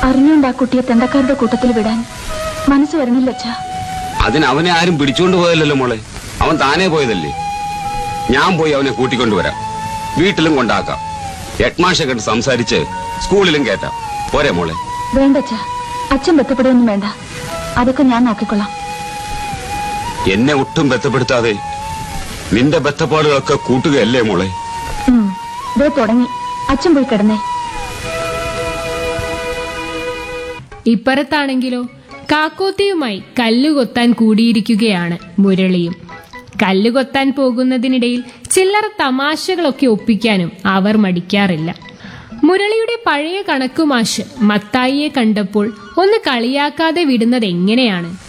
അറിഞ്ഞുകൊണ്ട് ആ കുട്ടിയെ തെണ്ടക്കാരുടെ കൂട്ടത്തിൽ വിടാൻ മനസ്സ് വരണില്ല അച്ഛാ അതിന് അവനെ ആരും പിടിച്ചുകൊണ്ട് പോയല്ലോ മോളെ അവൻ താനേ പോയതല്ലേ ഞാൻ പോയി അവനെ കൂട്ടിക്കൊണ്ടുവരാം വീട്ടിലും കൊണ്ടാക്കാം ഹെഡ്മാഷെ കണ്ട് സംസാരിച്ച് സ്കൂളിലും കയറ്റാം പോരെ മോളെ വേണ്ട അച്ഛാ അച്ഛൻ ബന്ധപ്പെടുകയൊന്നും വേണ്ട അതൊക്കെ ഞാൻ നോക്കിക്കൊള്ളാം എന്നെ ഒട്ടും ബന്ധപ്പെടുത്താതെ നിന്റെ ബന്ധപ്പാടുകളൊക്കെ കൂട്ടുകയല്ലേ മോളെ ഉം, ദേ തുടങ്ങി അച്ഛൻ പോയി കിടന്നേ ഇപ്പുറത്താണെങ്കിലോ കാക്കോത്തിയുമായി കല്ലുകൊത്താൻ കൂടിയിരിക്കുകയാണ് മുരളിയും കല്ലുകൊത്താൻ പോകുന്നതിനിടയിൽ ചില്ലറ തമാശകളൊക്കെ ഒപ്പിക്കാനും അവർ മടിക്കാറില്ല മുരളിയുടെ പഴയ കണക്കുമാഷ് മത്തായിയെ കണ്ടപ്പോൾ ഒന്ന് കളിയാക്കാതെ വിടുന്നത് എങ്ങനെയാണ്